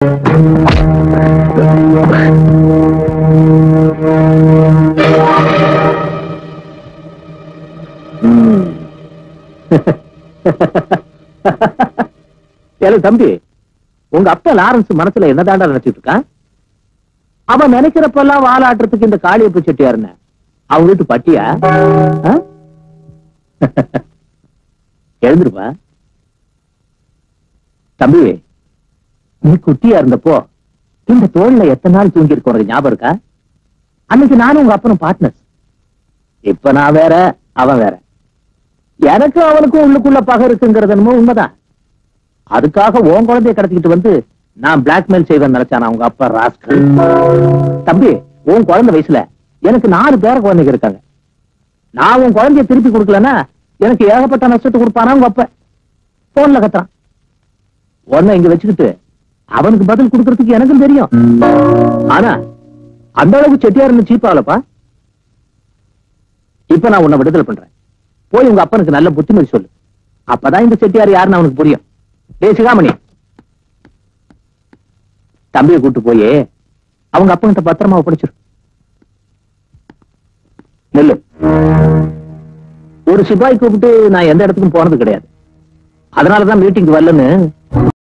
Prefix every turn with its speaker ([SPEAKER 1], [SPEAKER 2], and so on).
[SPEAKER 1] ஏல தம்பி உங்க அப்பா லாரன்ஸ் மனசுல என்னதாண்டா நினைச்சிட்டு இருக்கான் அவன் நினைக்கிறப்பெல்லாம் வாலாட்டுறதுக்கு இந்த காளியப்பு செட்டியாருன்னு அவன் வீட்டு பட்டியா ஆ? எழுந்திருப்பா தம்பி நீ குட்டியா இருந்தப்போ இந்த தோல்ல எத்தனை நாள் தூங்கி இருக்க உனக்கு ஞாபகம் இருக்கா அன்னைக்கு நானும் உங்க அப்பனும் பார்ட்னர்ஸ் இப்ப நான் வேற அவன் வேற எனக்கு அவனுக்கும் உள்ளுக்குள்ள பகை இருக்குங்கிறது என்னமோ உண்மைதான் அதுக்காக உன் குழந்தைய கடத்திக்கிட்டு வந்து நான் பிளாக்மெயில் செய்வேன் நினைச்சான் அவங்க அப்பா ராஸ்கல் தம்பி உன் குழந்தை வயசுல எனக்கு நாலு பேர குழந்தைங்க இருக்காங்க நான் உன் குழந்தைய திருப்பி கொடுக்கலன்னா எனக்கு ஏகப்பட்ட நஷ்டத்தை கொடுப்பானா உங்க அப்ப போன்ல கத்துறான் உன்னை இங்க வச்சுக்கிட்டு அவனுக்கு பதில் கொடுக்கறதுக்கு எனக்கும் தெரியும் ஆனா அந்த அளவுக்கு செட்டியாருன்னு சீப்பாவலப்பா இப்ப நான் உன்னை விடுதலை பண்றேன் போய் உங்க அப்பனுக்கு நல்ல புத்திமதி சொல்லு அப்பதான் இந்த செட்டியார் யாருன்னு அவனுக்கு புரியும் டேய் சிகாமணி தம்பியை கூட்டு போய் அவங்க அப்பங்கிட்ட பத்திரமா ஒப்படைச்சிரு நெல்லு ஒரு சிப்பாய் கூப்பிட்டு நான் எந்த இடத்துக்கும் போனது கிடையாது அதனாலதான் மீட்டிங் வரலன்னு